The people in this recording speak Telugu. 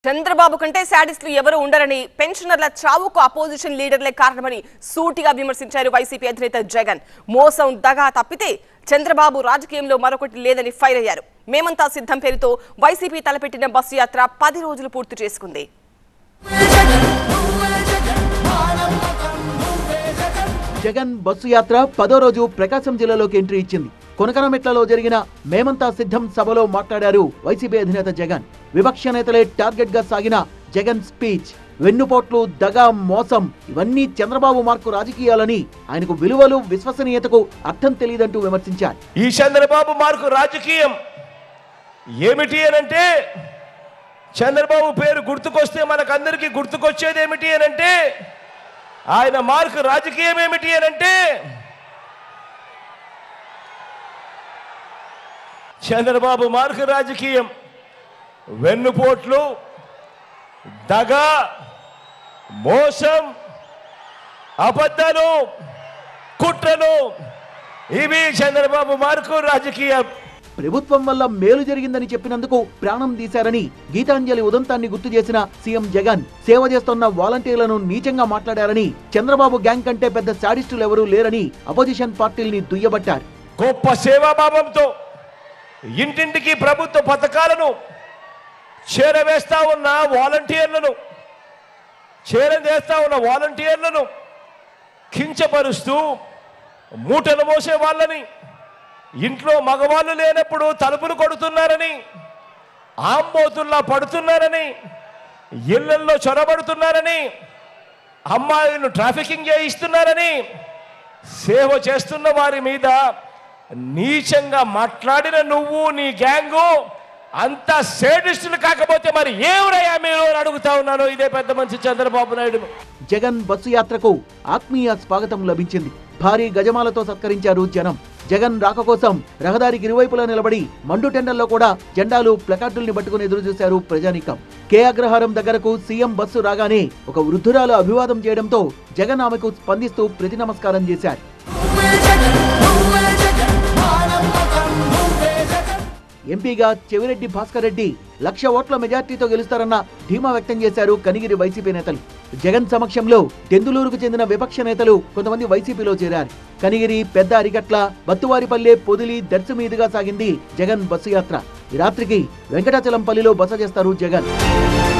చంద్రబాబు కంటే శాడిస్టులు ఎవరు ఉండరని పెన్షనర్ల చావుకు అపోజిషన్ లీడర్లే కారణమని సూటిగా విమర్శించారు వైసీపీ అధినేత జగన్ మోసం దగా తప్పితే చంద్రబాబు రాజకీయంలో మరొకటి లేదని ఫైర్ అయ్యారు మేమంతా సిద్ధం పేరుతో వైసీపీ తలపెట్టిన బస్సు యాత్ర పది రోజులు పూర్తి చేసుకుంది జగన్ బస్సు యాత్ర పదో రోజు ప్రకాశం జిల్లాలోకి ఎంట్రీ ఇచ్చింది కొనకనమెట్లలో జరిగిన మేమంతా సిద్ధం సభలో మాట్లాడారు వైసీపీ అధినేత జగన్ విపక్ష నేతలే టార్గెట్ గా సాగిన జగన్ స్పీచ్ వెన్నుపోట్లు దగా మోసం ఇవన్నీ చంద్రబాబు మార్కు రాజకీయాలని ఆయనకు విలువలు విశ్వసనీయతకు అర్థం తెలియదంటూ విమర్శించారు ఈ చంద్రబాబు మార్కు రాజకీయం ఏమిటి అనంటే చంద్రబాబు పేరు గుర్తుకొస్తే మనకందరికీ గుర్తుకొచ్చేది ఏమిటి అనంటే ఆయన మార్కు రాజకీయం ఏమిటి అనంటే చంద్రబాబు మార్కు రాజకీయం వెన్నుపోట్లు దగ మోసం అబద్ధాలు కుట్రలు ఇవి చంద్రబాబు మార్కు రాజకీయం ప్రభుత్వం వల్ల మేలు జరిగిందని చెప్పినందుకు ప్రాణం తీశారని గీతాంజలి ఉదంతాన్ని గుర్తు చేసిన సీఎం జగన్ సేవ చేస్తున్న వాలంటీర్లను నీచంగా మాట్లాడారని చంద్రబాబు గ్యాంగ్ కంటే పెద్ద శాడిస్టులు ఎవరూ లేరని అపోజిషన్ పార్టీల్ని దుయ్యబట్టారు గొప్ప సేవాభావంతో ఇంటింటికి ప్రభుత్వ పథకాలను చేరవేస్తా ఉన్న వాలంటీర్లను చేరవేస్తా ఉన్న వాలంటీర్లను కించపరుస్తూ మూటలు మోసే వాళ్ళని ఇంట్లో మగవాళ్ళు లేనప్పుడు తలుపులు కొడుతున్నారని ఆంబోతుల్లా పడుతున్నారని ఇళ్లల్లో చొరబడుతున్నారని అమ్మాయిలను ట్రాఫికింగ్ చేయిస్తున్నారని సేవ చేస్తున్న వారి మీద నీచంగా మాట్లాడిన నువ్వు నీ గ్యాంగు అంత సేడిస్టులు కాకపోతే మరి ఏమిరయ్యా మీరు అని అడుగుతా ఉన్నాను ఇదే పెద్ద మనిషి చంద్రబాబు నాయుడు జగన్ బస్సు యాత్రకు ఆత్మీయ స్వాగతం లభించింది భారీ గజమాలతో సత్కరించారు జనం జగన్ రాక కోసం రహదారికి ఇరువైపులా నిలబడి మండు టెండల్లో కూడా జెండాలు ప్లకార్డుల్ని పట్టుకుని ఎదురు చూశారు ప్రజానీకం కే అగ్రహారం దగ్గరకు సీఎం బస్సు రాగానే ఒక వృద్ధురాలు అభివాదం చేయడంతో జగన్ ఆమెకు స్పందిస్తూ ప్రతి నమస్కారం చేశారు ఎంపీగా చెవిరెడ్డి భాస్కర్ రెడ్డి లక్ష ఓట్ల మెజార్టీతో గెలుస్తారన్న ధీమా వ్యక్తం చేశారు కనిగిరి వైసీపీ నేతలు జగన్ సమక్షంలో దెందులూరుకు చెందిన విపక్ష నేతలు కొంతమంది వైసీపీలో చేరారు కనిగిరి పెద్ద అరిగట్ల బత్తువారిపల్లె పొదిలి దర్శి మీదుగా సాగింది జగన్ బస్సు యాత్ర ఈ రాత్రికి వెంకటాచలంపల్లిలో బస చేస్తారు జగన్